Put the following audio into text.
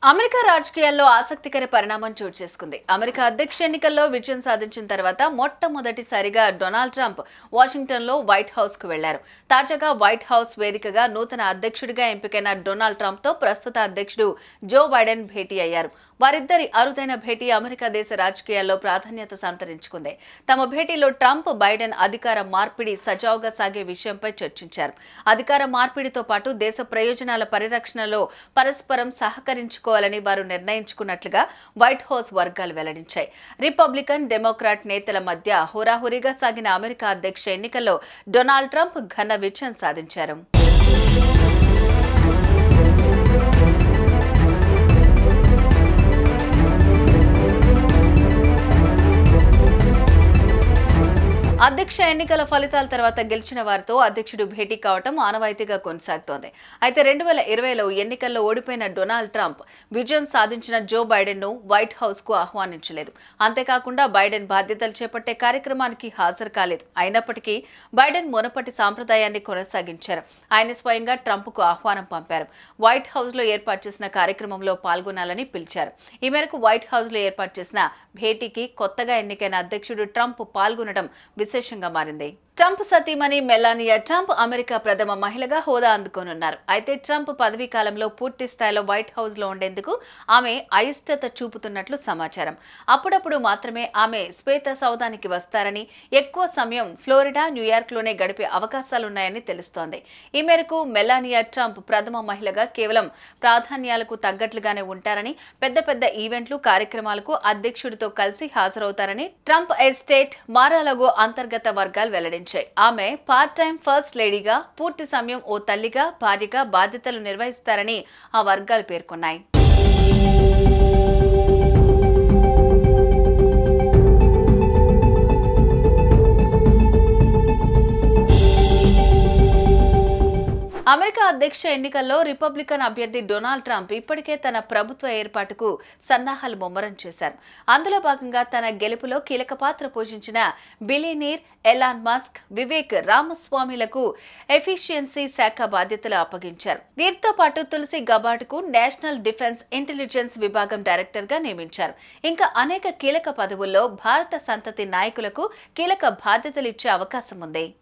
America రాజకీయాల్లో ఆసక్తికర పరిణామం చోటు చేసుకుంది అమెరికా అధ్యక్ష ఎన్నికల్లో విజయం సాధించిన తర్వాత మొట్టమొదటిసారిగా డొనాల్డ్ ట్రంప్ వాషింగ్టన్లో వైట్ హౌస్ కు వెళ్లారు తాజాగా వైట్ హౌస్ వేదికగా నూతన అధ్యక్షుడిగా ఎంపికైన డొనాల్డ్ ట్రంప్ తో ప్రస్తుత అధ్యక్షుడు జో బైడెన్ భేటీ అయ్యారు వారిద్దరి అరుదైన భేటీ అమెరికా దేశ రాజకీయాల్లో ప్రాధాన్యత సంతరించుకుంది తమ భేటీలో ట్రంప్ బైడెన్ అధికార మార్పిడి సజావుగా సాగే విషయంపై చర్చించారు అధికార మార్పిడితో పాటు దేశ ప్రయోజనాల పరిరక్షణలో పరస్పరం సహకరించుకోవాలని వారు నిర్ణయించుకున్నట్లుగా వైట్ హౌస్ వర్గాలు వెల్లడించాయి రిపబ్లికన్ డెమోక్రాట్ నేతల మధ్య హోరాహోరీగా సాగిన అమెరికా అధ్యక్ష ఎన్నికల్లో డొనాల్డ్ ట్రంప్ ఘన విజయం సాధించారు అధ్యక్ష ఎన్నికల ఫలితాల తర్వాత గెలిచిన వారితో అధ్యక్షుడు భేటీ కావటం ఆనవాయితీగా కొనసాగుతోంది అయితే రెండు వేల ఇరవైలో ఎన్నికల్లో ఓడిపోయిన డొనాల్డ్ ట్రంప్ విజయం సాధించిన జో బైడెన్ ను వైట్ హౌస్ కు ఆహ్వానించలేదు అంతేకాకుండా బైడెన్ బాధ్యతలు చేపట్టే కార్యక్రమానికి హాజరు కాలేదు అయినప్పటికీ బైడెన్ మునపటి సాంప్రదాయాన్ని కొనసాగించారు ఆయన స్వయంగా ట్రంప్ కు ఆహ్వానం పంపారు వైట్ హౌస్ లో ఏర్పాటు చేసిన కార్యక్రమంలో పాల్గొనాలని పిలిచారు ఈ మేరకు వైట్ హౌస్ లో ఏర్పాటు చేసిన భేటీకి కొత్తగా ఎన్నికైన అధ్యక్షుడు ట్రంప్ పాల్గొనడం విశేషంగా మారింది ట్రంప్ సతీమణి మెలానియా ట్రంప్ అమెరికా ప్రథమ మహిళగా హోదా అందుకోనున్నారు అయితే ట్రంప్ పదవీ కాలంలో పూర్తి స్థాయిలో వైట్ హౌస్ లో ఉండేందుకు ఆమె అయిష్టత చూపుతున్నట్లు సమాచారం అప్పుడప్పుడు మాత్రమే ఆమె శ్వేత సౌదానికి వస్తారని ఎక్కువ సమయం ఫ్లోరిడా న్యూయార్క్ లోనే గడిపే అవకాశాలున్నాయని తెలుస్తోంది ఈ మేరకు మెలానియా ట్రంప్ ప్రథమ మహిళగా కేవలం ప్రాధాన్యాలకు తగ్గట్లుగానే ఉంటారని పెద్ద పెద్ద ఈవెంట్లు కార్యక్రమాలకు అధ్యక్షుడితో కలిసి హాజరవుతారని ట్రంప్ ఎస్టేట్ మారాలగో అంతర్గత వర్గాలు వెల్లడించాయి ఆమె పార్ట్ టైం ఫస్ట్ లేడీగా పూర్తి సమయం ఓ తల్లిగా భార్యగా బాధ్యతలు నిర్వహిస్తారని ఆ వర్గాలు పేర్కొన్నాయి అమెరికా అధ్యక్ష ఎన్నికల్లో రిపబ్లికన్ అభ్యర్థి డొనాల్డ్ ట్రంప్ ఇప్పటికే తన ప్రభుత్వ ఏర్పాటుకు సన్నాహాలు ముమ్మరం చేశారు అందులో భాగంగా తన గెలుపులో కీలక పాత్ర పోషించిన బిలినీర్ ఎలాన్ మస్క్ వివేక్ రామస్వామిలకు ఎఫిషియన్సీ శాఖ బాధ్యతలు అప్పగించారు వీరితో పాటు తులసి గబాట్కు నేషనల్ డిఫెన్స్ ఇంటెలిజెన్స్ విభాగం డైరెక్టర్ గా నియమించారు ఇంకా అనేక కీలక పదవుల్లో భారత సంతతి నాయకులకు కీలక బాధ్యతలు ఇచ్చే అవకాశం ఉంది